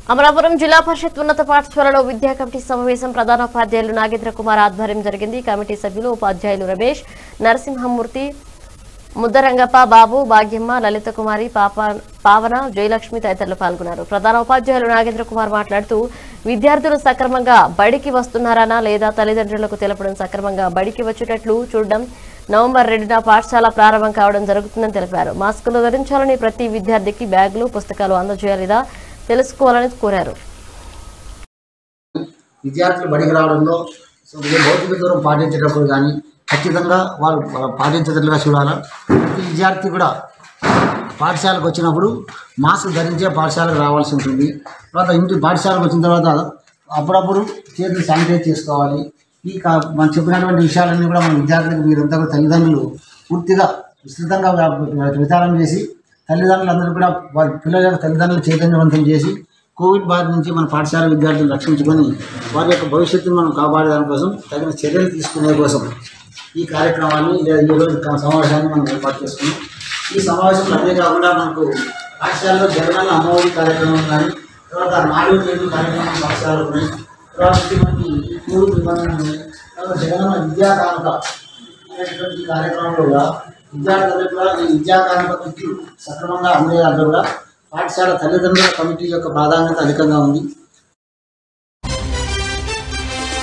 అమలాపురం జిల్లా పరిషత్ ఉన్నత పాఠశాలలో విద్యా కమిటీ సమావేశం ప్రధానోపాధ్యాయులు నాగేంద్ర కుమార్ ఆధ్వర్యం జరిగింది కమిటీ సభ్యులు ఉపాధ్యాయులు రమేష్ నరసింహమూర్తి ముద్దరంగప్ప బాబు భాగ్యమ్మ లలిత కుమారి పాప పావన జయలక్ష్మి తదితరులు పాల్గొన్నారు ప్రధాన ఉపాధ్యాయులు నాగేంద్ర కుమార్ మాట్లాడుతూ విద్యార్థులు సక్రమంగా బడికి వస్తున్నారనా లేదా తల్లిదండ్రులకు తెలపడం సక్రమంగా బడికి వచ్చేటట్లు చూడడం నవంబర్ రెండున పాఠశాల ప్రారంభం కావడం జరుగుతుందని తెలిపారు మాస్కులు ధరించాలని ప్రతి విద్యార్థికి బ్యాగులు పుస్తకాలు అందజేయాలిదా తెలుసుకోవాలని కోరారు విద్యార్థులు బడికి రావడంలో సో ఏ భౌతిక దూరం పాటించేటప్పుడు కానీ ఖచ్చితంగా వాళ్ళు పాటించేటట్లుగా చూడాలా ప్రతి విద్యార్థి కూడా పాఠశాలకు వచ్చినప్పుడు మాస్క్ ధరించే పాఠశాలకు రావాల్సి ఉంటుంది తర్వాత ఇంటి పాఠశాలకు వచ్చిన తర్వాత అప్పుడప్పుడు చేతులు శానిటైజ్ చేసుకోవాలి ఈ కా- మనం చెప్పినటువంటి విషయాలన్నీ కూడా మన విద్యార్థులకు మీరంతా కూడా తల్లిదండ్రులు పూర్తిగా విస్తృతంగా వ్యాప- విచారం చేసి తల్లిదండ్రులందరూ కూడా వారి పిల్లల యొక్క తల్లిదండ్రులు చైతన్యవంతం చేసి కోవిడ్ బారి నుంచి మన పాఠశాల విద్యార్థులను రక్షించుకొని వారి యొక్క భవిష్యత్తును మనం కాపాడే దానికోసం తగిన చర్యలు తీసుకునే కోసం ఈ కార్యక్రమాన్ని లేదా ఈ రోజు కా- సమావేశాన్ని మనం ఏర్పాటు చేసుకున్నాం ఈ సమావేశంలో అదే కాకుండా మనకు పాఠశాలలో జగనన్న అమ్మఒడి కార్యక్రమం కానీ తర్వాత నాలుగు ఏడు కార్యక్రమం పాఠశాలలు ఉన్నాయి తర్వాత వచ్చి మనకి మూడు నిబంధనలు ఉన్నాయి తర్వాత జగనన్న విద్యా కానుక అనేటువంటి కార్యక్రమంలో కూడా విద్యార్థులకు కూడా ఈ విద్యా కానుక కిట్లు సక్రమంగా అందేయాలంటే కూడా పాఠశాల తల్లిదండ్రుల కమిటీ యొక్క ప్రాధాన్యత అధికంగా ఉంది